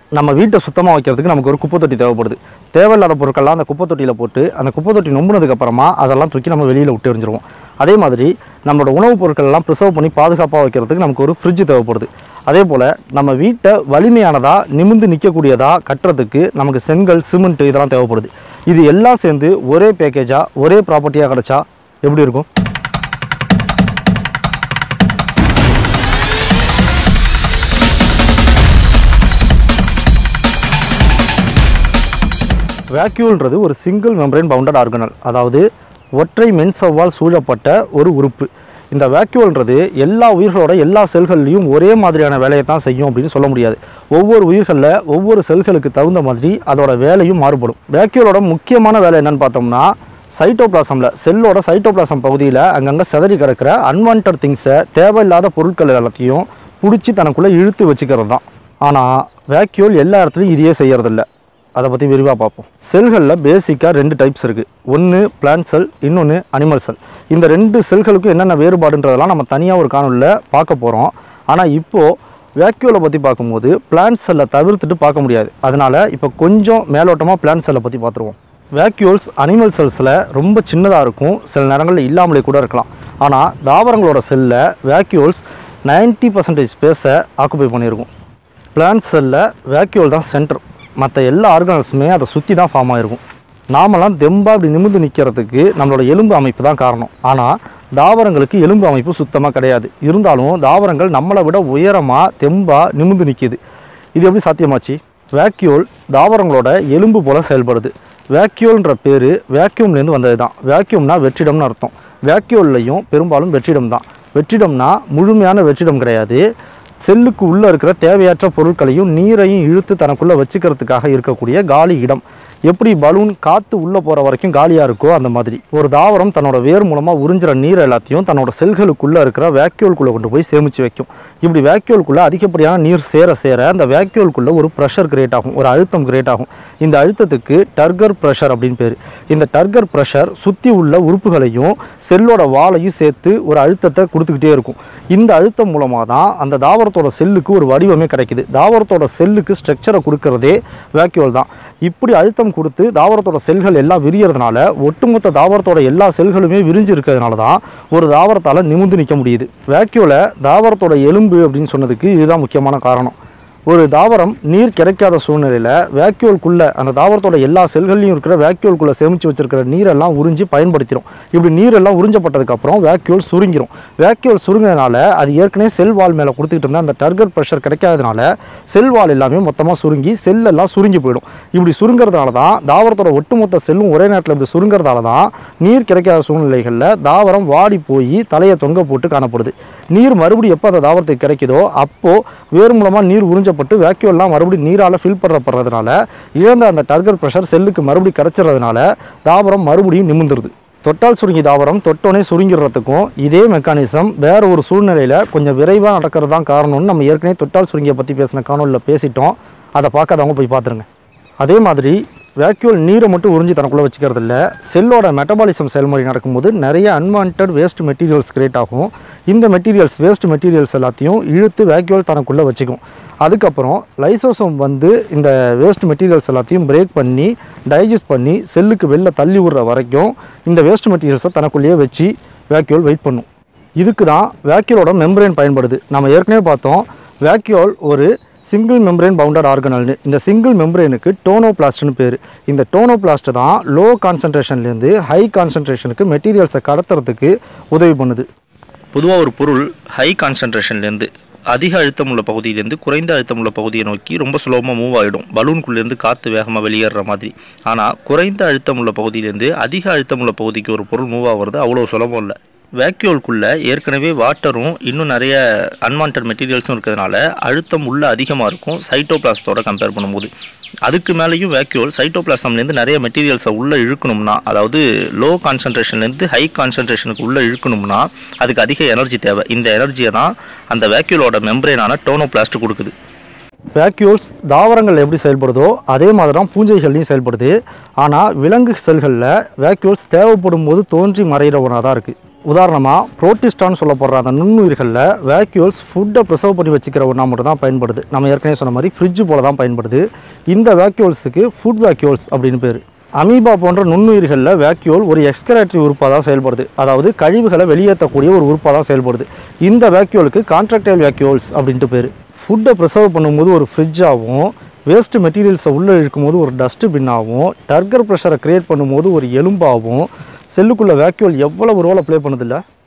நம்ம வீட்டை சுத்தமாக வைக்கிறதுக்கு நமக்கு ஒரு குப்பை தொட்டி தேவைப்படுது தேவையில்லாத பொருட்கள்லாம் அந்த குப்பை தொட்டியில் போட்டு அந்த குப்பை தொட்டி நொம்புனதுக்கு அப்புறமா அதெல்லாம் தூக்கி நம்ம வெளியில் விட்டு எறிஞ்சிருவோம் அதே மாதிரி நம்மளோட உணவுப் பொருட்கள் எல்லாம் ப்ரிசர்வ் பண்ணி பாதுகாப்பாக வைக்கிறதுக்கு நமக்கு ஒரு ஃப்ரிட்ஜ் தேவைப்படுது அதே போல் நம்ம வீட்டை வலிமையானதாக நிமிந்து நிற்கக்கூடியதாக கட்டுறதுக்கு நமக்கு செங்கல் சிமெண்ட் இதெல்லாம் தேவைப்படுது இது எல்லாம் சேர்ந்து ஒரே பேக்கேஜாக ஒரே ப்ராப்பர்ட்டியாக கிடச்சா எப்படி இருக்கும் வேக்யூல்ன்றது ஒரு சிங்கிள் மெம்பரேன் பவுண்டட் ஆர்கனல் அதாவது ஒற்றை மென்சவ்வால் சூழப்பட்ட ஒரு உறுப்பு இந்த வேக்யூல்ன்றது எல்லா உயிர்களோட எல்லா செல்கள்லையும் ஒரே மாதிரியான வேலையை தான் செய்யும் அப்படின்னு சொல்ல முடியாது ஒவ்வொரு உயிர்களில் ஒவ்வொரு செல்களுக்கு தகுந்த மாதிரி அதோட வேலையும் மாறுபடும் வேக்யூலோட முக்கியமான வேலை என்னன்னு பார்த்தோம்னா சைட்டோபிளாசமில் செல்லோட சைட்டோபிளாசம் பகுதியில் அங்கங்கே சிதறி கிடக்கிற அன்வான்ட் திங்ஸை தேவையில்லாத பொருட்கள் எல்லாத்தையும் பிடிச்சி தனக்குள்ளே இழுத்து வச்சுக்கிறது தான் ஆனால் வேக்யூல் எல்லா இடத்துலையும் இதையே செய்யறதில்ல அதை பற்றி விரிவாக பார்ப்போம் செல்களில் பேசிக்காக ரெண்டு டைப்ஸ் இருக்குது ஒன்று பிளான்ட் செல் இன்னொன்று அனிமல் செல் இந்த ரெண்டு செல்களுக்கும் என்னென்ன வேறுபாடுன்றதெல்லாம் நம்ம தனியாக ஒரு காணொலியில் பார்க்க போகிறோம் ஆனால் இப்போது வேக்யூலை பற்றி பார்க்கும்போது பிளான்ட் செல்லை தவிர்த்துட்டு பார்க்க முடியாது அதனால் இப்போ கொஞ்சம் மேலோட்டமாக பிளான்ட் செல்லை பற்றி பார்த்துருவோம் வேக்யூல்ஸ் அனிமல் செல்ஸில் ரொம்ப சின்னதாக இருக்கும் சில நேரங்களில் இல்லாமலே கூட இருக்கலாம் ஆனால் தாவரங்களோட செல்லில் வேக்யூல்ஸ் 90% பர்சன்டேஜ் ஸ்பேஸை ஆக்குபை பண்ணியிருக்கும் பிளான்ட் செல்லில் வேக்யூல் தான் சென்டர் மற்ற எல்லா ஆர்கனல்ஸுமே அதை சுற்றி தான் ஃபார்ம் ஆகிருக்கும் நாமெல்லாம் தெம்பா இப்படி நிமிர்ந்து நிற்கிறதுக்கு நம்மளோட எலும்பு அமைப்பு தான் காரணம் ஆனால் தாவரங்களுக்கு எலும்பு அமைப்பு சுத்தமாக கிடையாது இருந்தாலும் தாவரங்கள் நம்மளை விட உயரமாக தெம்பா நிமிர்ந்து நிற்கிது இது எப்படி சாத்தியமாச்சு வேக்யூல் தாவரங்களோட எலும்பு போல செயல்படுது வேக்யூல்ன்ற பேர் வேக்யூம்லேருந்து வந்தது தான் வேக்யூம்னா வெற்றிடம்னு அர்த்தம் வேக்யூல்லையும் பெரும்பாலும் வெற்றிடம் தான் வெற்றிடம்னா முழுமையான வெற்றிடம் கிடையாது செல்லுக்கு உள்ளே இருக்கிற தேவையற்ற பொருட்களையும் நீரையும் இழுத்து தனக்குள்ளே வச்சுக்கிறதுக்காக இருக்கக்கூடிய காலி இடம் எப்படி பலூன் காற்று உள்ளே போகிற வரைக்கும் காலியாக இருக்கோ அந்த மாதிரி ஒரு தாவரம் தன்னோட வேர் மூலமாக உறிஞ்சுற நீர் எல்லாத்தையும் தன்னோட செல்களுக்குள்ளே இருக்கிற வேக்யூல்குள்ளே கொண்டு போய் சேமித்து வைக்கும் இப்படி வேக்யூல்குள்ளே அதிகப்படியான நீர் சேர சேர அந்த வேக்யூல்குள்ளே ஒரு ப்ரெஷர் கிரியேட் ஆகும் ஒரு அழுத்தம் கிரியேட் ஆகும் இந்த அழுத்தத்துக்கு டர்கர் ப்ரெஷர் அப்படின்னு பேர் இந்த டர்கர் ப்ரெஷர் சுற்றி உள்ள உறுப்புகளையும் செல்லோட வாலையும் சேர்த்து ஒரு அழுத்தத்தை கொடுத்துக்கிட்டே இருக்கும் இந்த அழுத்தம் மூலமாக தான் அந்த தாவரத்தோட செல்லுக்கு ஒரு வடிவமே கிடைக்குது தாவரத்தோட செல்லுக்கு ஸ்ட்ரக்சரை கொடுக்கறதே வேக்யூல் தான் இப்படி அழுத்தம் கொடுத்து தாவரத்தோட செல்கள் எல்லாம் விரியறதுனால ஒட்டுமொத்த தாவரத்தோட எல்லா செல்களுமே விரிஞ்சு இருக்கிறதுனால தான் ஒரு தாவரத்தால் நிமிர்ந்து நிற்க முடியுது வேக்யூலை தாவரத்தோட எலும்பு அப்படின்னு சொன்னதுக்கு இதுதான் முக்கியமான காரணம் ஒரு தாவரம் நீர் கிடைக்காத சூழ்நிலையில் வேக்யூல்குள்ளே அந்த தாவரத்தோட எல்லா செல்கள்லையும் இருக்கிற வேக்யூல்குள்ளே சேமித்து வச்சிருக்கிற நீரெல்லாம் உறிஞ்சி பயன்படுத்திடும் இப்படி நீரெல்லாம் உறிஞ்சப்பட்டதுக்கப்புறம் வேக்யூல் சுருங்கிரும் வேக்யூல் சுருங்கினதுனால அது ஏற்கனவே செல் வால் மேலே கொடுத்துக்கிட்டு இருந்த அந்த டர்கர் ப்ரெஷர் கிடைக்காதனால செல் வால் எல்லாமே மொத்தமாக சுருங்கி செல்லெல்லாம் சுருங்கி போயிடும் இப்படி சுருங்கிறதுனால தான் தாவரத்தோட ஒட்டுமொத்த செல்லும் ஒரே நேரத்தில் இப்படி சுருங்கிறதால தான் நீர் கிடைக்காத சூழ்நிலைகளில் தாவரம் வாடி போய் தலையை தொங்க போட்டு காணப்படுது நீர் மறுபடியும் எப்போ அந்த தாவரத்துக்கு கிடைக்குதோ அப்போது வேர் மூலமாக நீர் உறிஞ்சப்பட்டு வேக்யூல்லாம் மறுபடியும் நீரால் ஃபில் பண்ணப்படுறதுனால இழந்த அந்த டர்கர் ப்ரெஷர் செல்லுக்கு மறுபடியும் கிடைச்சிறதுனால தாவரம் மறுபடியும் நிமிர்ந்துருது தொட்டால் சுருங்கி தாவரம் தொட்டோனே சுருங்கிடுறதுக்கும் இதே மெக்கானிசம் வேற ஒரு சூழ்நிலையில் கொஞ்சம் விரைவாக நடக்கிறது தான் காரணம்னு நம்ம ஏற்கனவே தொட்டால் சுருங்கியை பற்றி பேசின காணொலியில் பேசிட்டோம் அதை பார்க்காதவங்க போய் பார்த்துருங்க அதே மாதிரி வேக்யூல் நீரை மட்டும் உறிஞ்சி தனக்குள்ளே வச்சுக்கிறது இல்லை செல்லோட மெட்டபாலிசம் செயல்முறை நடக்கும்போது நிறைய அன்வான்ட் வேஸ்ட் மெட்டீரியல்ஸ் கிரியேட் ஆகும் இந்த மெட்டீரியல்ஸ் வேஸ்ட் மெட்டீரியல்ஸ் எல்லாத்தையும் இழுத்து வேக்யூல் தனக்குள்ளே வச்சுக்கும் அதுக்கப்புறம் லைசோசோம் வந்து இந்த வேஸ்ட் மெட்டீரியல்ஸ் எல்லாத்தையும் பிரேக் பண்ணி டைஜஸ்ட் பண்ணி செல்லுக்கு வெளில தள்ளி விடுற வரைக்கும் இந்த வேஸ்ட் மெட்டீரியல்ஸை தனக்குள்ளேயே வச்சு வேக்யூல் வெயிட் பண்ணும் இதுக்கு தான் வேக்யூலோட மெம்பரேன் பயன்படுது நம்ம ஏற்கனவே பார்த்தோம் வேக்யூல் ஒரு சிங்கிள் மெம்பரேன் பவுண்டட் ஆர்கனல்னு இந்த சிங்கிள் மெம்பரேனுக்கு டோனோபிளாஸ்ட்னு பேர் இந்த டோனோபிளாஸ்ட் தான் லோ கான்சன்ட்ரேஷன்லேருந்து ஹை கான்சன்ட்ரேஷனுக்கு மெட்டீரியல்ஸை கடத்துறதுக்கு உதவி பண்ணுது பொதுவாக ஒரு பொருள் ஹை கான்சன்ட்ரேஷன்லேருந்து அதிக அழுத்தம் உள்ள பகுதியிலேருந்து குறைந்த அழுத்தம் உள்ள பகுதியை நோக்கி ரொம்ப சுலபமாக மூவ் ஆகிடும் பலூனுக்குள்ளேருந்து காற்று வேகமாக வெளியேற மாதிரி ஆனால் குறைந்த அழுத்தம் உள்ள பகுதியிலேருந்து அதிக அழுத்தம் உள்ள பகுதிக்கு ஒரு பொருள் மூவ் ஆகிறது அவ்வளோ சுலபம் இல்லை வேக்யூல்குள்ளே ஏற்கனவே வாட்டரும் இன்னும் நிறைய அன்வான்ட் மெட்டீரியல்ஸும் இருக்கிறதுனால அழுத்தம் உள்ள அதிகமாக இருக்கும் சைட்டோபிளாஸ்டோட கம்பேர் பண்ணும்போது அதுக்கு மேலேயும் வேக்யூல் சைட்டோபிளாசம்லேருந்து நிறைய மெட்டீரியல்ஸை உள்ளே இழுக்கணும்னா அதாவது லோ கான்சன்ட்ரேஷன்லேருந்து ஹை கான்சன்ட்ரேஷனுக்கு உள்ளே இழுக்கணும்னா அதுக்கு அதிக எனர்ஜி தேவை இந்த எனர்ஜியை தான் அந்த வேக்யூலோட மெம்பரேனான டோனோபிளாஸ்ட் கொடுக்குது வேக்யூல்ஸ் தாவரங்கள் எப்படி செயல்படுதோ அதே மாதிரி தான் பூஞ்சைகள்லையும் செயல்படுது ஆனால் விலங்கு செல்களில் வேக்யூல்ஸ் தேவைப்படும் போது தோன்றி மறைகிற ஒன்றா தான் இருக்குது உதாரணமாக புரோட்டிஸ்டான்னு சொல்லப்படுற அந்த நுண்ணுயிர்களில் வேக்யூல்ஸ் ஃபுட்டை ப்ரிசர்வ் பண்ணி வச்சுக்கிற ஒன்றா மட்டும் தான் பயன்படுது நம்ம ஏற்கனவே சொன்ன மாதிரி ஃப்ரிட்ஜ் போல தான் பயன்படுது இந்த வேக்யூல்ஸுக்கு ஃபுட் வேக்யூல்ஸ் அப்படின்னு பேர் அமீபா போன்ற நுண்ணுயிர்களில் வேக்யூல் ஒரு எக்ஸ்கரேட்டரி உறுப்பாக தான் செயல்படுது அதாவது கழிவுகளை வெளியேற்றக்கூடிய ஒரு உறுப்பாக தான் செயல்படுது இந்த வேக்யூலுக்கு கான்ட்ராக்டைல் வேக்யூல்ஸ் அப்படின்ட்டு பேர் ஃபுட்டை ப்ரிசர்வ் பண்ணும்போது ஒரு ஃப்ரிட்ஜாகவும் வேஸ்ட் மெட்டீரியல்ஸை உள்ளே இழுக்கும்போது ஒரு டஸ்ட்பின்னாகவும் டர்கர் ப்ரெஷரை க்ரியேட் பண்ணும்போது ஒரு எலும்பாகவும் செல்லுக்குள்ளே வேக்யூல் எவ்வளவு ரோலை ப்ளே பண்ணுதில்ல